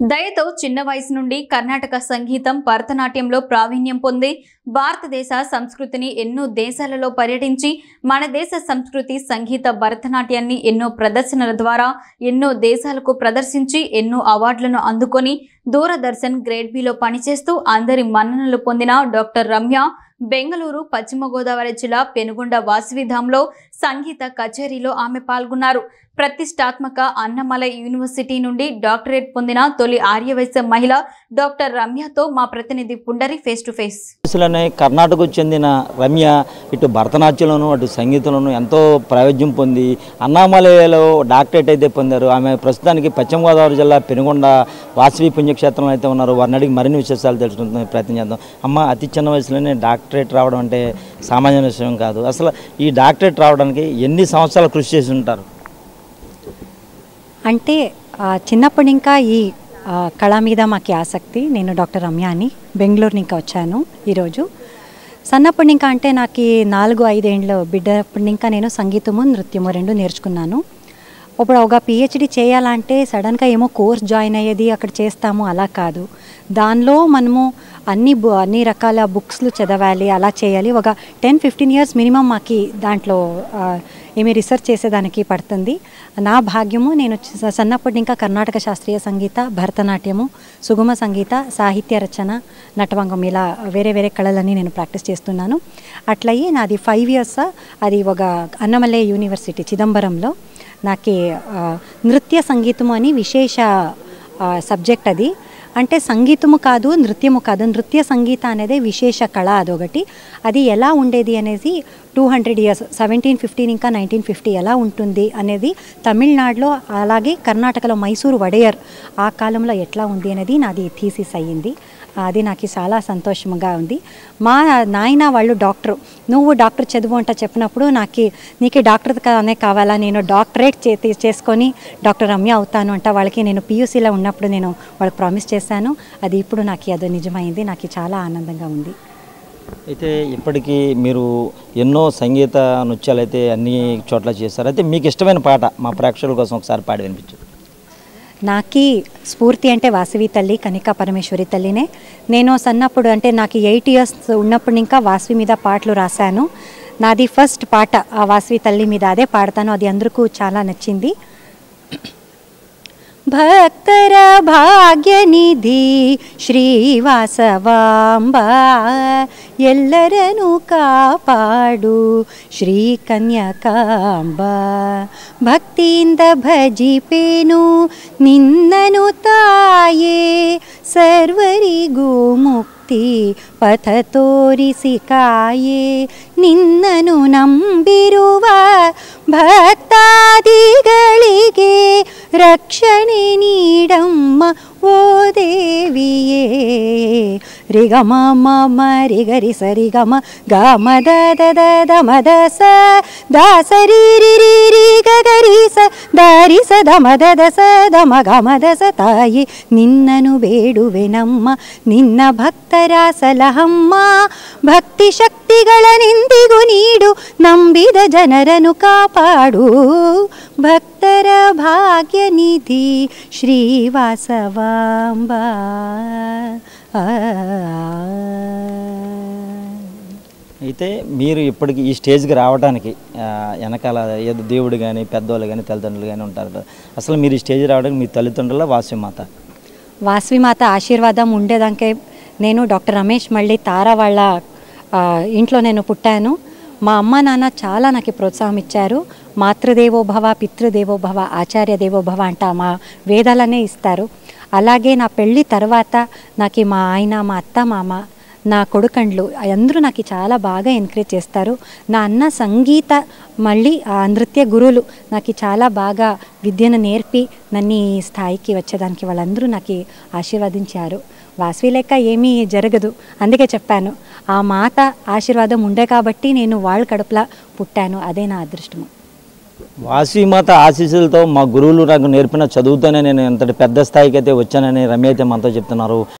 దయతో చిన్న వయసు నుండి కర్ణాటక సంగీతం భరతనాట్యంలో ప్రావీణ్యం పొంది భారతదేశ సంస్కృతిని ఎన్నో దేశాలలో పర్యటించి మన దేశ సంస్కృతి సంగీత భరతనాట్యాన్ని ఎన్నో ప్రదర్శనల ద్వారా ఎన్నో దేశాలకు ప్రదర్శించి ఎన్నో అవార్డులను అందుకొని దూరదర్శన్ గ్రేడ్ బిలో పనిచేస్తూ అందరి మన్ననలు పొందిన డాక్టర్ రమ్య బెంగళూరు పశ్చిమ గోదావరి జిల్లా పెనుగొండ వాసవిధాంలో సంగీత కచేరీలో ఆమె పాల్గొన్నారు ప్రతిష్టాత్మక అన్నమలై యూనివర్సిటీ నుండి డాక్టరేట్ పొందిన తొలి ఆర్యవైశ్య మహిళ డాక్టర్ రమ్యతో మా ప్రతినిధి పుండరి ఫేస్ టు ఫేస్ వయసులోనే కర్ణాటకకు చెందిన రమ్య ఇటు భరతనాట్యంలోను అటు సంగీతంలోను ఎంతో ప్రావీణ్యం పొంది అన్నామలయలో డాక్టరేట్ అయితే పొందారు ఆమె ప్రస్తుతానికి పశ్చిమ గోదావరి జిల్లా పెనుగొండ వాసవి పుణ్యక్షేత్రంలో అయితే ఉన్నారు వారిని అడిగి మరిన్ని విశేషాలు తెలుసుకుంటున్న ప్రయత్నం చేద్దాం అమ్మ అతి చిన్న వయసులోనే డాక్టరేట్ రావడం అంటే సామాన్య విషయం కాదు అసలు ఈ డాక్టరేట్ రావడానికి ఎన్ని సంవత్సరాలు కృషి చేసి ఉంటారు అంటే ఆ, చిన్నప్పటి ఇంకా ఈ ఆ, కళ మీద మాకు ఆసక్తి నేను డాక్టర్ రమ్యాని బెంగళూరు ఇంకా వచ్చాను ఈరోజు సన్నప్పటి ఇంకా అంటే నాకు ఈ నాలుగు ఐదేండ్ల బిడ్డప్పటి ఇంకా నేను సంగీతము నృత్యము రెండు నేర్చుకున్నాను ఇప్పుడు ఒక పిహెచ్డి చేయాలంటే సడన్గా ఏమో కోర్స్ జాయిన్ అయ్యేది అక్కడ చేస్తాము అలా కాదు దానిలో మనము అన్ని బు- అన్ని రకాల బుక్స్లు చదవాలి అలా చేయాలి ఒక టెన్ ఫిఫ్టీన్ ఇయర్స్ మినిమం మాకు దాంట్లో ఆ, ఏమి రీసెర్చ్ చేసేదానికి పడుతుంది నా భాగ్యము నేను చ- సన్నప్పటి ఇంకా కర్ణాటక శాస్త్రీయ సంగీత భరతనాట్యము సుగమ సంగీత సాహిత్య రచన నటవంగం ఇలా వేరే వేరే కళలన్నీ నేను ప్రాక్టీస్ చేస్తున్నాను అట్లయి నాది ఫైవ్ ఇయర్స్ అది ఒక అన్నమలై యూనివర్సిటీ చిదంబరంలో నాకు ఆ, నృత్య సంగీతము అని విశేష సబ్జెక్ట్ అది అంటే సంగీతము కాదు నృత్యము కాదు నృత్య సంగీత అనేది విశేష కళ అదొకటి అది ఎలా ఉండేది అనేది two hundred years seventeen fifteen ఇంకా నైన్టీన్ ఫిఫ్టీ ఎలా ఉంటుంది అనేది తమిళనాడులో అలాగే కర్ణాటకలో మైసూరు వడయర్ ఆ కాలంలో ఎట్లా ఉంది అనేది నాది థీసిస్ అయ్యింది అది నాకు చాలా సంతోషంగా ఉంది మా నాయన వాళ్ళు డాక్టర్ నువ్వు డాక్టర్ చదువు అంట చెప్పినప్పుడు నాకు నీకు డాక్టర్ కానే కావాలా నేను డాక్టరేట్ చే చేసుకొని డాక్టర్ రమ్య అవుతాను అంట వాళ్ళకి నేను పీయూసీలో ఉన్నప్పుడు నేను వాళ్ళకి ప్రామిస్ చేశాను అది ఇప్పుడు నాకు అది నిజమైంది నాకు చాలా ఆనందంగా ఉంది అయితే ఇప్పటికీ మీరు ఎన్నో సంగీత నృత్యాలు అయితే అన్ని చోట్ల చేస్తారు అయితే మీకు ఇష్టమైన పాట మా ప్రేక్షకుల కోసం ఒకసారి పాడి వినిపించండి నాకి స్ఫూర్తి అంటే వాసవి తల్లి కనికా పరమేశ్వరి తల్లినే నేను సన్నప్పుడు అంటే నాకు ఎయిట్ ఇయర్స్ ఉన్నప్పుడు ఇంకా వాసవి మీద పాటలు రాశాను నాది ఫస్ట్ పాట ఆ వాసవి తల్లి మీద అదే పాడతాను అది అందరికీ చాలా నచ్చింది భక్తర భాగ్యనిధి శ్రీవాసవాంబ ఎల్లరను కాపాడు శ్రీ కన్యకాంబ భక్తిಯಿಂದ ಭಜಿಪೇನು ನಿನ್ನನು ತಾಯೇ ಸರ್ವರಿಗೂ ಮುಕ್ತಿ ಪಥ ತೋರಿಸಿ ಕಾಯೇ ನಿನ್ನನು ನಂಬಿರುವ ಭಕ್ತಾದಿಗಳಿಗೆ ರಕ್ಷಣೆ ನೀಡಮ್ಮ ಓ ದೇವಿಯೇ ರಿಗಮ ಮಮ ರಿಗರಿ ಸರಿ ಗಮ ಗಮ ದ ದ ದ ದ ಮ ದ ಸ ದ ಸ ರಿ ರಿ ರಿ ರಿ ಗ ಗ ರಿ ಸ ದ ರಿ ಸ ದ ಮ ದ ದ ಸ ದ ಮ ಗ ಮ ದ ಸ ತಾಯಿ ನಿನ್ನನು ಬೇಡುವೆನಮ್ಮ ನಿನ್ನ ಭಕ್ತರ ಸಲಹಮ್ಮ ಭಕ್ತಿ ಶಕ್ತಿಗಳನೆಂದಿಗೂ ನೀಡು ನಂಬಿದ ಜನರನ್ನು ಕಾಪಾಡು ಭಕ್ತರ ಭಾಗ್ಯನಿಧಿ ಶ್ರೀವಾಸವಾಂಬ ಆ. అయితే మీరు ఇప్పటికి ఈ స్టేజ్కి రావడానికి ఆ, వెనకాల ఏదో దేవుడు కానీ పెద్దవాళ్ళు కానీ తల్లిదండ్రులు కానీ ఉంటారు కదా. అసలు మీరు ఈ స్టేజ్ రావడానికి మీ తల్లిదండ్రుల వాస్యమాత వాసవిమాత ఆశీర్వాదం ఉండేదాకే నేను డాక్టర్ రమేష్ మళ్ళీ తారా వాళ్ళ ఆ, ఇంట్లో నేను పుట్టాను మా అమ్మ నాన్న చాలా నాకు ప్రోత్సాహం ఇచ్చారు మాతృదేవోభవ పితృదేవోభవ ఆచార్య దేవోభవ అంట మా వేదాలనే ఇస్తారు అలాగే నా పెళ్ళి తర్వాత నాకు మా ఆయన మా అత్త మామ నా కొడుకండ్లు అందరూ నాకు చాలా బాగా ఎంకరేజ్ చేస్తారు నా అన్న సంగీత మళ్ళీ ఆ నృత్య గురువులు నాకు చాలా బాగా విద్యను నేర్పి నన్ను ఈ స్థాయికి వచ్చేదానికి వాళ్ళందరూ నాకు ఆశీర్వదించారు వాసవి లెక్క ఏమీ జరగదు అందుకే చెప్పాను ఆ మాత ఆశీర్వాదం ఉండే కాబట్టి నేను వాళ్ళ కడుపులా పుట్టాను అదే నా అదృష్టము వాసీమాత ఆశీస్సులతో మా గురువులు నాకు నేర్పిన చదువుతోనే నేను ఇంతటి పెద్ద స్థాయికి అయితే వచ్చానని రమ్య అయితే మనతో చెప్తున్నారు